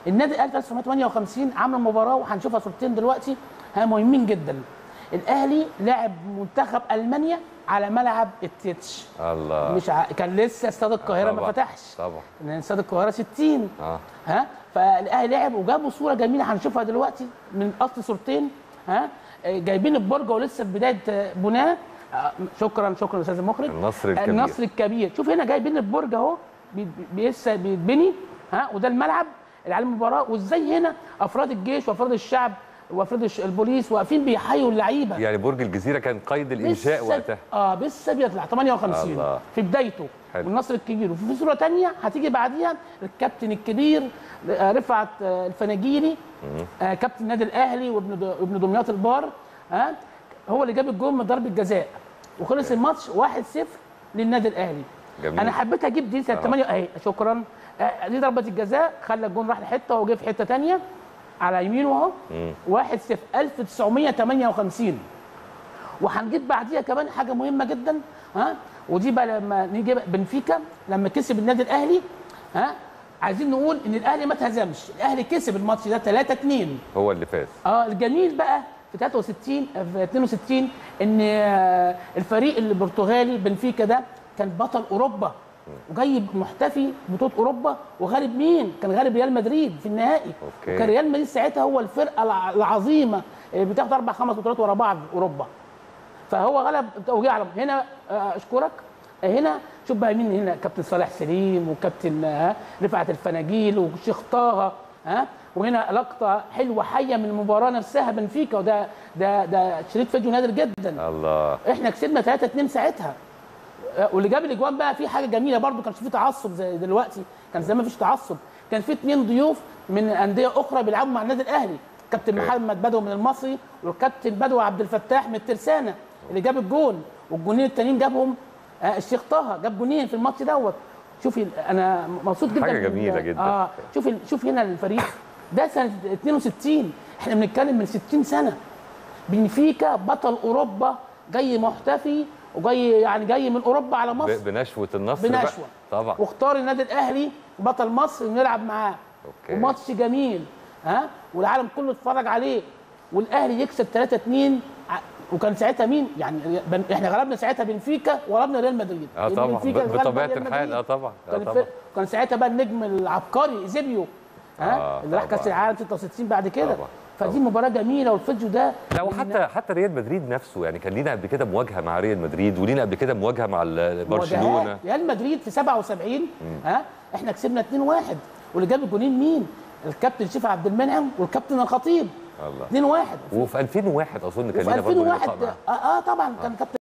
النادي الاهلي 1958 عمل مباراه وهنشوفها صورتين دلوقتي ها مهمين جدا الاهلي لعب منتخب المانيا على ملعب التتش الله مش ع... كان لسه استاد القاهره ما طبعاً، فتحش طبعا لان استاد القاهره 60 اه ها فالاهلي لعب وجابوا صوره جميله هنشوفها دلوقتي من اصل صورتين ها آه، جايبين البرج ولسه في بدايه آه، بناء آه، شكرا شكرا استاذ المخرج النصر الكبير. النصر الكبير شوف هنا جايبين البرج اهو بي- بي- لسه بيتبني ها وده الملعب اللي عليه المباراه وازاي هنا افراد الجيش وافراد الشعب وافراد الش- البوليس واقفين بيحيوا اللعيبه يعني برج الجزيره كان قيد الانشاء لسه- وقتها اه لسه بيطلع 58 الله. في بدايته حلو. والنصر الكبير وفي صوره تانية هتيجي بعديها الكابتن الكبير آه، رفعت آه، الفناجيلي آه، كابتن النادي الاهلي وابن د- وابن دمياط البار ها هو اللي جاب الجول من ضربه جزاء وخلص الماتش 1-0 للنادي الاهلي جميل. انا حبيت اجيب دي سنه آه. 8 اهي شكرا آه، دي ضربه الجزاء خلى الجون راح لحته وجه في حته تانية على يمينه اهو 1-0 1958 وهنجيب بعديها كمان حاجه مهمه جدا ها ودي بقى لما نيجي بقى بنفيكا لما كسب النادي الاهلي ها عايزين نقول ان الاهلي ما اتهزمش الاهلي كسب الماتش ده 3 2 هو اللي فاز اه الجميل بقى في 63 في 62 ان آه، الفريق البرتغالي بنفيكا ده كان بطل اوروبا وجاي محتفي بطوله اوروبا وغالب مين؟ كان غالب ريال مدريد في النهائي أوكي. وكان ريال مدريد ساعتها هو الفرقه الع- العظيمه اللي بتاخد اربع خمس بطولات ورا بعض في اوروبا فهو غلب وجه على هنا آه، اشكرك آه، هنا شوف بقى مين هنا كابتن صالح سليم وكابتن آه، رفعت الفناجيل وشيخ طه ها وهنا لقطه حلوه حيه من المباراه نفسها بنفيكا وده ده ده شريط فيديو نادر جدا الله احنا كسبنا 3 2 ساعتها آه، واللي جاب الاجوان بقى في حاجه جميله برضو كانش في تعصب زي دلوقتي كان زمان مفيش تعصب كان في اثنين ضيوف من انديه اخرى بيلعبوا مع النادي الاهلي كابتن أوكي. محمد بدوي من المصري والكابتن بدوي عبد الفتاح من الترسانه اللي جاب الجون والجونين التانيين جابهم آه، الشيخ طه جاب جونين في الماتش دوت شوفي انا مبسوط جدا حاجة من- جميلة جدا. اه شوفي شوف هنا الفريق ده سنه 62 احنا بنتكلم من 60 سنه بنفيكا بطل اوروبا جاي محتفي وجاي يعني جاي من اوروبا على مصر ب- بنشوه النصر بقى. بنشوه طبعا واختار النادي الاهلي بطل مصر ونلعب معاه أوكي. وماتش جميل ها والعالم كله اتفرج عليه والاهلي يكسب 3 2 وكان ساعتها مين يعني بن- احنا غلبنا ساعتها بنفيكا وغلبنا ريال مدريد اه لأن طبعا بنفيكا ب- غلب بطبيعه ريال الحال مدريد. اه طبعا اه كان طبعا الفرق- كان ساعتها بقى النجم العبقري ايزيبيو ها آه، اللي راح كاس طبعاً. العالم 66 بعد كده طبعاً، فدي طبعاً. مباراه جميله والفيديو ده لا وحتى حتى ريال مدريد نفسه يعني كان لينا قبل كده مواجهه مع ريال مدريد ولينا قبل كده مواجهه مع ال- برشلونه مواجهات. ريال مدريد في 77 ها احنا كسبنا 2-1 واللي جاب الجونين مين؟ الكابتن شيف عبد المنعم والكابتن الخطيب الله 2-1 وفي 2001 اظن كان وفي لينا برضه 2001 لقاء معاه. اه, آه طبعا كان كابتن